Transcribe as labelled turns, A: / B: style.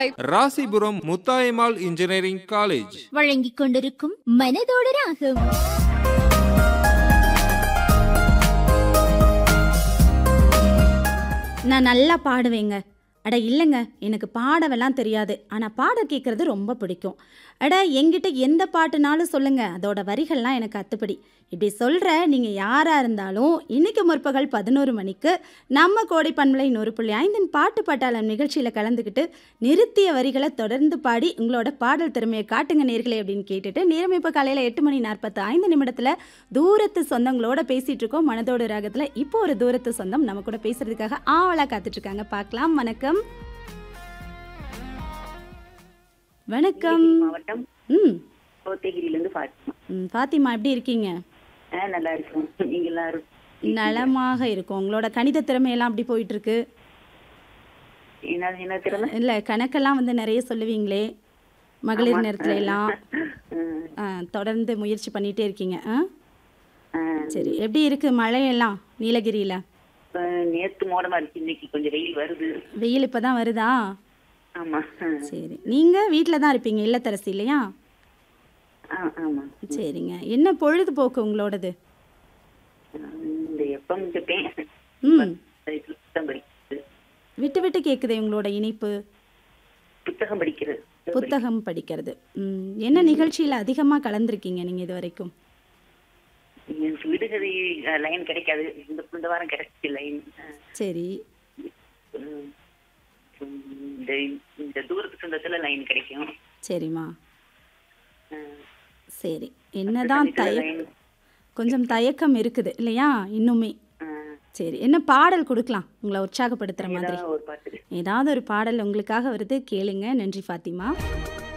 A: Rasipuram Muthayammal engineering college
B: வழங்கிக் கொண்டிருக்கும் மனதோடு ராகம்
C: நான் நல்லா பாடுவேங்க அட இல்லைங்க எனக்கு பாடவெல்லாம் தெரியாது ஆனால் பாட கேட்குறது ரொம்ப பிடிக்கும் அட என்கிட்ட எந்த பாட்டுனாலும் சொல்லுங்க அதோட வரிகள்லாம் எனக்கு அத்துப்படி இப்படி சொல்கிற நீங்கள் யாராக இருந்தாலும் இன்னைக்கு முற்பகல் பதினோரு மணிக்கு நம்ம கோடை பண்பலை நூறு புள்ளி ஐந்தின் பாட்டு பட்டாளம் நிகழ்ச்சியில் கலந்துக்கிட்டு நிறுத்திய வரிகளை தொடர்ந்து பாடி உங்களோட பாடல் திறமையை காட்டுங்க நேர்களே அப்படின்னு கேட்டுட்டு நேரம் இப்போ காலையில் எட்டு மணி நாற்பத்து ஐந்து நிமிடத்தில் தூரத்து சொந்தங்களோட பேசிகிட்டு இருக்கோம் மனதோட ராகத்தில் இப்போ ஒரு தூரத்து சொந்தம் நம்ம கூட பேசுறதுக்காக ஆவலாக காத்துட்ருக்காங்க பார்க்கலாம் வணக்கம் வணக்கம்
D: மாவட்டம்
C: ம்
D: கோத்தகிரியிலிருந்து பாத்திமா
C: ம், ஃபாத்திமா எப்படி இருக்கீங்க
D: ஆ நல்லா இருக்கும் நீங்க எல்லாரும்
C: நலமாக இருக்கும் உங்களோட கணித திறமையெல்லாம் அப்படி போயிட்டு இருக்கு
D: என்ன என்ன திறமை
C: இல்லை கணக்கெல்லாம் வந்து நிறைய சொல்லுவீங்களே மகளிர் நேரத்துல எல்லாம்
D: ம்,
C: ஆ, தொடர்ந்து முயற்சி பண்ணிட்டே இருக்கீங்க ஆ
D: ஆ,
C: சரி எப்படி இருக்கு மழையெல்லாம் நீலகிரியில
D: இப்ப நேத்து மோடமா இருக்கு இன்னைக்கு கொஞ்சம் வெயில் வருது
C: வெயில் இப்பதான் வருதா
D: ஆமா ஆ,
C: சரி நீங்க வீட்டில் தான் இருப்பீங்க இல்லத்தரசி இல்லையா
D: ஆ, ஆமா
C: சரிங்க என்ன பொழுதுபோக்கு உங்களோடது
D: ஆ, இந்த எப்பம் கேட்பேன்
C: ம்
D: புத்தகம் படிக்கிறது
C: விட்டு விட்டு கேட்குதே உங்களோட இனிப்பு
D: புத்தகம் படிக்கிறது
C: புத்தகம் படிக்கிறது ம் என்ன நிகழ்ச்சியில் அதிகமாக கலந்துருக்கீங்க நீங்கள் இது வரைக்கும்
D: எனக்கு விடுகதை லைன் கிடைக்காது இந்த இந்த வாரம் கிடைச்சிச்சு லைன்
C: சரி
D: இந்த இந்த தூரத்து சொந்தத்துல லைன் கிடைக்கும்
C: சரிம்மா
D: ஆ,
C: சரி என்னதான் தய
D: லைன்
C: கொஞ்சம் தயக்கம் இருக்குது இல்லையா இன்னுமே
D: ஆ,
C: சரி என்ன பாடல் கொடுக்கலாம் உங்களை உற்சாகப்படுத்துகிற மாதிரி
D: ஏதாவது ஒரு பாட்டு
C: ஏதாவது ஒரு பாடல் உங்களுக்காக வருது கேளுங்க நன்றி ஃபாத்திமா